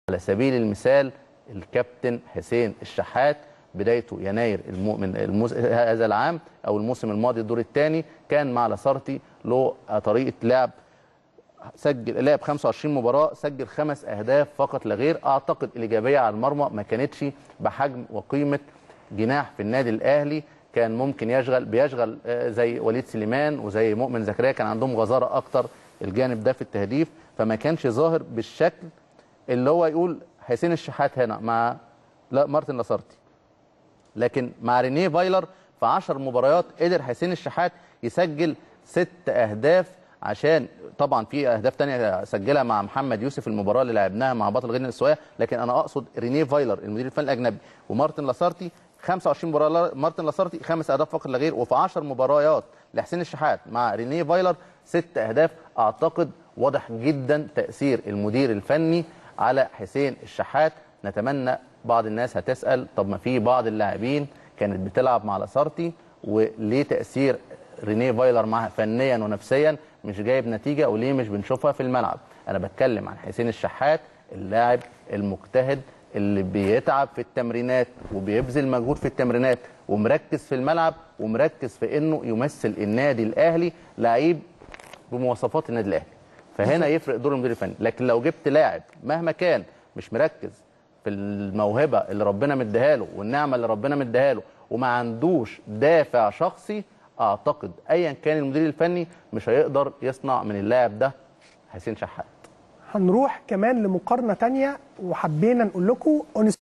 على سبيل المثال الكابتن حسين الشحات بدايته يناير المو... من الموس... هذا العام او الموسم الماضي الدور الثاني كان مع لاسارتي له طريقه لعب سجل لعب 25 مباراه سجل خمس اهداف فقط لا غير اعتقد الايجابيه على المرمى ما كانتش بحجم وقيمه جناح في النادي الاهلي كان ممكن يشغل بيشغل زي وليد سليمان وزي مؤمن زكريا كان عندهم غزاره اكتر الجانب ده في التهديف فما كانش ظاهر بالشكل اللي هو يقول حسين الشحات هنا مع لا مارتن لاسارتي لكن مع رينيه فايلر في 10 مباريات قدر حسين الشحات يسجل ست اهداف عشان طبعا في اهداف تانية سجلها مع محمد يوسف المباراه اللي لعبناها مع بطل غينيا السوايه لكن انا اقصد رينيه فايلر المدير الفني الاجنبي ومارتن لاسارتي 25 مباراه مارتن لاسارتي خمس اهداف فقط لا غير وفي 10 مباريات لحسين الشحات مع رينيه فايلر ست اهداف اعتقد واضح جدا تاثير المدير الفني على حسين الشحات نتمنى بعض الناس هتسال طب ما في بعض اللاعبين كانت بتلعب مع لاسارتي وليه تاثير رينيه فايلر معها فنيا ونفسيا مش جايب نتيجه وليه مش بنشوفها في الملعب انا بتكلم عن حسين الشحات اللاعب المجتهد اللي بيتعب في التمرينات وبيبذل مجهود في التمرينات ومركز في الملعب ومركز في انه يمثل النادي الاهلي لعيب بمواصفات النادي الاهلي فهنا يفرق دور المدير الفني لكن لو جبت لاعب مهما كان مش مركز في الموهبه اللي ربنا مديها له والنعمه اللي ربنا مديها له وما عندوش دافع شخصي اعتقد ايا كان المدير الفني مش هيقدر يصنع من اللاعب ده حسين شحات هنروح كمان لمقارنه تانية وحبينا نقول لكم